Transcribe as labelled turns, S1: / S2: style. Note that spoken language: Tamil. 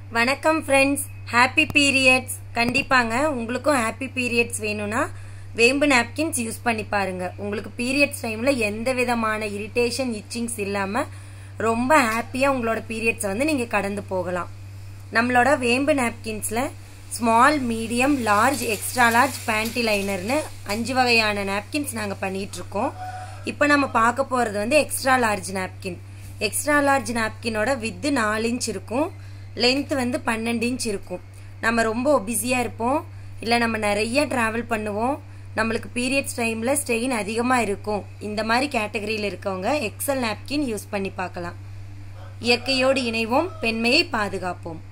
S1: வணக்கம் ஃப்ரெண்ட்ஸ் ஹாப்பி பீரியட்ஸ் கண்டிப்பாங்க உங்களுக்கும் ஹாப்பி பீரியட்ஸ் வேணும்னா வேம்பு நாப்கின்ஸ் யூஸ் பண்ணி பாருங்க உங்களுக்கு பீரியட்ஸ் டைம்ல எந்த விதமான இரிட்டேஷன் இச்சிங்ஸ் இல்லாம ரொம்ப ஹாப்பியா உங்களோட பீரியட்ஸை வந்து நீங்க கடந்து போகலாம் நம்மளோட வேம்பு நாப்கின்ஸ்ல small medium large extra large panty லைனர்னு அஞ்சு வகையான நாப்கின்ஸ் நாங்கள் பண்ணிட்டு இருக்கோம் இப்போ நம்ம பார்க்க போகிறது வந்து extra large napkin extra large நாப்கினோட வித்து நாலு இன்ச் இருக்கும் லென்த் வந்து பன்னெண்டு இன்ச் இருக்கும் நம்ம ரொம்ப பிஸியாக இருப்போம் இல்லை நம்ம நிறைய ட்ராவல் பண்ணுவோம் நம்மளுக்கு பீரியட்ஸ் டைமில் ஸ்ட்ரெயின் அதிகமாக இருக்கும் இந்த மாதிரி கேட்டகரியில் இருக்கவங்க எக்ஸல் நாப்கின் யூஸ் பண்ணி பார்க்கலாம் இயற்கையோடு இணைவோம் பெண்மையை பாதுகாப்போம்